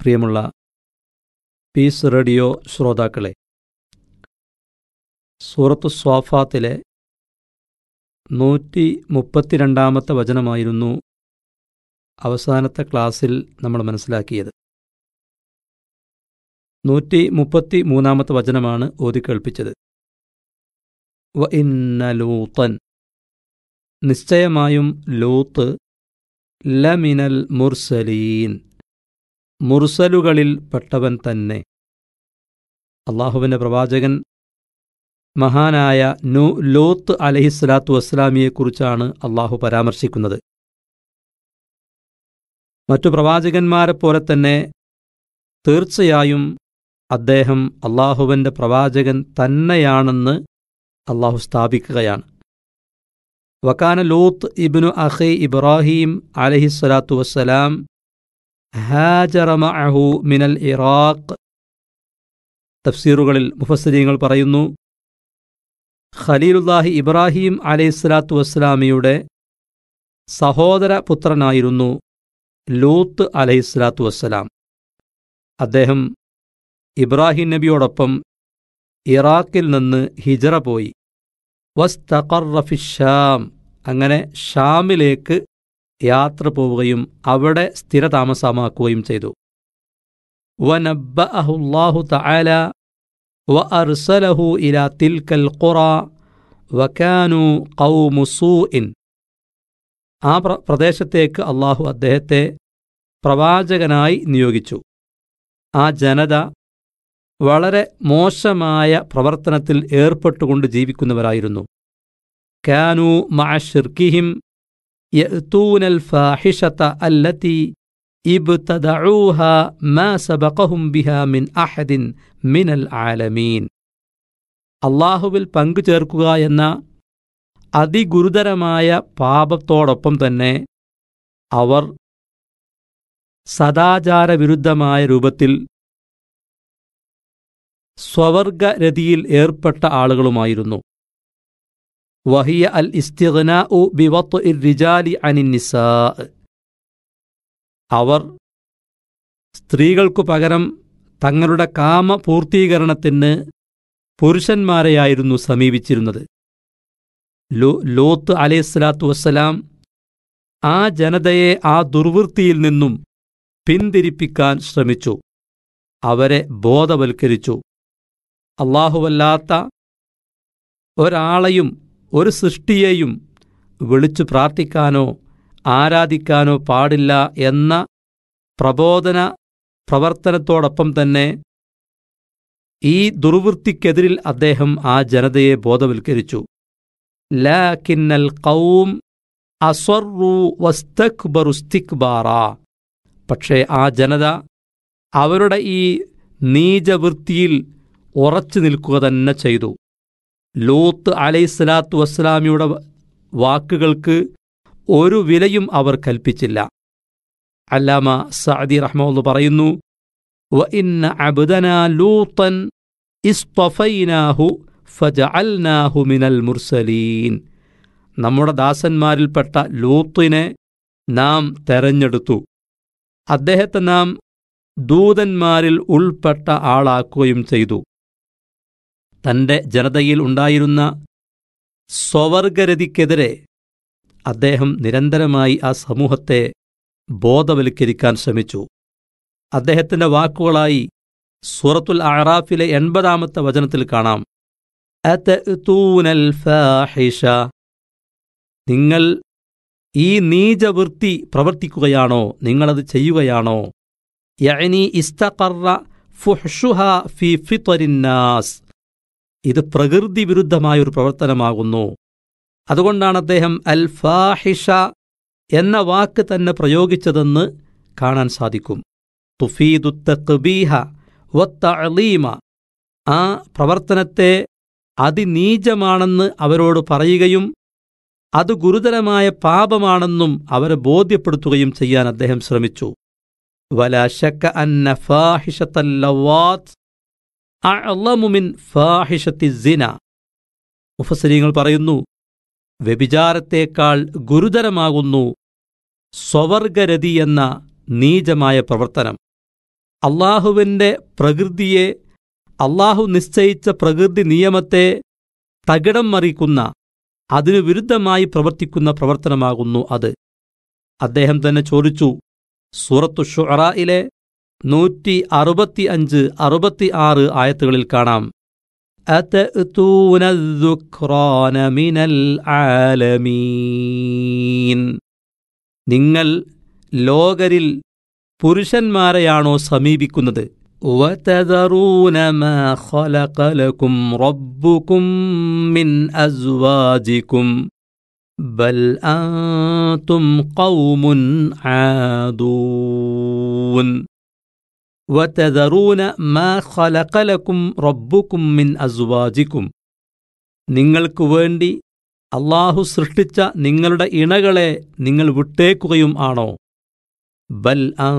പ്രിയമുള്ള piece radio ശ്രോതാക്കളെ സൂറത്തു സ്വാഫാത്തിലെ നൂറ്റി മുപ്പത്തിരണ്ടാമത്തെ വചനമായിരുന്നു അവസാനത്തെ ക്ലാസ്സിൽ നമ്മൾ മനസ്സിലാക്കിയത് നൂറ്റി മുപ്പത്തി മൂന്നാമത്തെ വചനമാണ് ഓതിക്കേൾപ്പിച്ചത് വ ഇന്ന ലൂത്തൻ നിശ്ചയമായും ലൂത്ത് ലമിനൽ മുർസലീൻ മുർസലുകളിൽ പെട്ടവൻ തന്നെ അള്ളാഹുവിൻ്റെ പ്രവാചകൻ മഹാനായ നു ലോത്ത് അലഹിസ്ലാത്തു വസ്സലാമിയെക്കുറിച്ചാണ് അള്ളാഹു പരാമർശിക്കുന്നത് മറ്റു പ്രവാചകന്മാരെ പോലെ തന്നെ തീർച്ചയായും അദ്ദേഹം അള്ളാഹുവിൻ്റെ പ്രവാചകൻ തന്നെയാണെന്ന് അള്ളാഹു സ്ഥാപിക്കുകയാണ് വക്കാന ലൂത്ത് ഇബ്നു അഖി ഇബ്രാഹിം അലഹിസ്വലാത്തു വസ്സലാം ഹാജറമഅഹു മിനൽ ഇറാഖ് തഫ്സീറുകളിൽ മുഫസ്സിരീങ്ങൾ പറയുന്നു ഖലീലുല്ലാഹി ഇബ്രാഹിം അലൈഹിസ്സലാത്തു വസ്സലാമിയുടെ സഹോദര പുത്രനായിരുന്നു ലൂത്ത് അലൈഹിസ്സലാത്തു വസ്സലാം അദ്ദേഹം ഇബ്രാഹിം നബിയോടൊപ്പം ഇറാഖിൽ നിന്ന് ഹിജറ പോയി വസ്തഖർറഫിഷാം അങ്ങനെ ഷാമിലേക്ക് യാത്ര പോവുകയും അവിടെ സ്ഥിരതാമസമാക്കുകയും ചെയ്തു വനബ്ബഅഹുല്ലാഹു തആല വഅർസലഹു ഇലാ തിൽക്കൽ ഖുറ വകാനു ഖൗമു സൂഇൻ ആ പ്രദേശത്തേക്ക് അള്ളാഹു അദ്ദേഹത്തെ പ്രവാചകനായി നിയോഗിച്ചു ആ ജനത വളരെ മോശമായ പ്രവർത്തനത്തിൽ ഏർപ്പെട്ടുകൊണ്ട് ജീവിക്കുന്നവരായിരുന്നു കാനു മഅഷിർക്കിഹിം യഅ്തൂനൽ ഫാഹിഷത അല്ലതി ഇബ്തദഊഹ മാ സബഖഹും ബിഹാ മിൻ അഹദിൻ മിനൽ ആലമീൻ അള്ളാഹുവിൽ പങ്കുചേർക്കുക എന്ന അതിഗുരുതരമായ പാപത്തോടൊപ്പം തന്നെ അവർ സദാചാരവിരുദ്ധമായ രൂപത്തിൽ സ്വവർഗരതിയിൽ ഏർപ്പെട്ട ആളുകളുമായിരുന്നു വഹിയ അൽ ഇസ്തിഗ്നാ ഉ ബിവത്ത് ഇർ റിജാലി അനിന്നിസാ അവർ സ്ത്രീകൾക്കു പകരം തങ്ങളുടെ കാമ പൂർത്തീകരണത്തിന് പുരുഷന്മാരെയായിരുന്നു സമീപിച്ചിരുന്നത് ലോത്ത് അലൈഹിസ്സലാത്തു വസ്സലാം ആ ജനതയെ ആ ദുർവൃത്തിയിൽ നിന്നും പിന്തിരിപ്പിക്കാൻ ശ്രമിച്ചു അവരെ ബോധവൽക്കരിച്ചു അള്ളാഹുവല്ലാത്ത ഒരാളെയും ഒരു സൃഷ്ടിയെയും വിളിച്ചു പ്രാർത്ഥിക്കാനോ ആരാധിക്കാനോ പാടില്ല എന്ന പ്രബോധന പ്രവർത്തനത്തോടൊപ്പം തന്നെ ഈ ദുർവൃത്തിക്കെതിരിൽ അദ്ദേഹം ആ ജനതയെ ബോധവൽക്കരിച്ചു ലാക്കിന്നൽ കൗം അസ്വറു വസ്തക്ബറുസ്തിക്ബാറ പക്ഷേ ആ ജനത അവരുടെ ഈ നീചവൃത്തിയിൽ ഉറച്ചു നിൽക്കുക തന്നെ ചെയ്തു ലൂത്ത് അലൈഹിസ്സലാത്തു വസ്സലാമിയുടെ വാക്കുകൾക്ക് ഒരു വിലയും അവർ കൽപ്പിച്ചില്ല അല്ലാമ സഅദി റഹ്മുള്ള പറയുന്നു വ ഇന്ന അബ്ദന ലൂത്തൻ ഇസ്തഫൈനാഹു ഫജഅൽനാഹു മിനൽ മുർസലീൻ നമ്മുടെ ദാസന്മാരിൽപ്പെട്ട ലൂത്തിനെ നാം തെരഞ്ഞെടുത്തു അദ്ദേഹത്തെ നാം ദൂതന്മാരിൽ ഉൾപ്പെട്ട ആളാക്കുകയും ചെയ്തു തന്റെ ജനതയിൽ ഉണ്ടായിരുന്ന സ്വവർഗരതിക്കെതിരെ അദ്ദേഹം നിരന്തരമായി ആ സമൂഹത്തെ ബോധവൽക്കരിക്കാൻ ശ്രമിച്ചു അദ്ദേഹത്തിന്റെ വാക്കുകളായി സൂറത്തുൽ അറാഫിലെ എൺപതാമത്തെ വചനത്തിൽ കാണാം നിങ്ങൾ ഈ നീചവൃത്തി പ്രവർത്തിക്കുകയാണോ നിങ്ങളത് ചെയ്യുകയാണോ യഅനി ഇസ്തഖറ ഫുഹ്ഷുഹ ഫി ഫിത്വരിന്നാസ് ഇത് പ്രകൃതി വിരുദ്ധമായ ഒരു പ്രവർത്തനമാകുന്നു അതുകൊണ്ടാണ് അദ്ദേഹം അൽ ഫാഹിഷ എന്ന വാക്ക് തന്നെ പ്രയോഗിച്ചതെന്ന് കാണാൻ സാധിക്കും തുഫീദു തഖ്ബീഹ വത്തഅലീമ ആ പ്രവർത്തനത്തെ അതിനീചമാണെന്ന് അവരോട് പറയുകയും അത് ഗുരുതരമായ പാപമാണെന്നും അവരെ ബോധ്യപ്പെടുത്തുകയും ചെയ്യാൻ അദ്ദേഹം ശ്രമിച്ചു വലാശക്ക അന്ന ഫാഹിഷത്തല്ലവാത്ത് അഅളമുമിൻ ഫാഹിഷത്തി സിന മുഫസരീങ്ങൾ പറയുന്നു വ്യഭിചാരത്തേക്കാൾ ഗുരുതരമാകുന്നു സ്വവർഗരതി എന്ന നീചമായ പ്രവർത്തനം അള്ളാഹുവിൻ്റെ പ്രകൃതിയെ അള്ളാഹു നിശ്ചയിച്ച പ്രകൃതി നിയമത്തെ തകിടം മറിക്കുന്ന അതിനു വിരുദ്ധമായി പ്രവർത്തിക്കുന്ന പ്രവർത്തനമാകുന്നു അത് അദ്ദേഹം തന്നെ ചോദിച്ചു സൂറത്തു ഷുറായിലെ നൂറ്റി അറുപത്തി അഞ്ച് അറുപത്തി ആറ് ആയത്തുകളിൽ കാണാം أتأتون الذكران من العالمين നിങ്ങൾ ലോകരിൽ പുരുഷന്മാരെയാണോ സമീപിക്കുന്നത് وتذرون ما خلق لكم ربكم من أزواجكم بل أنتم قوم عادون وتذرون ما خلق لكم ربكم من أزواجكم നിങ്ങൾക്ക് വേണ്ടി അള്ളാഹു സൃഷ്ടിച്ച നിങ്ങളുടെ ഇണകളെ നിങ്ങൾ വിട്ടേക്കുകയും ആണോ ബൽ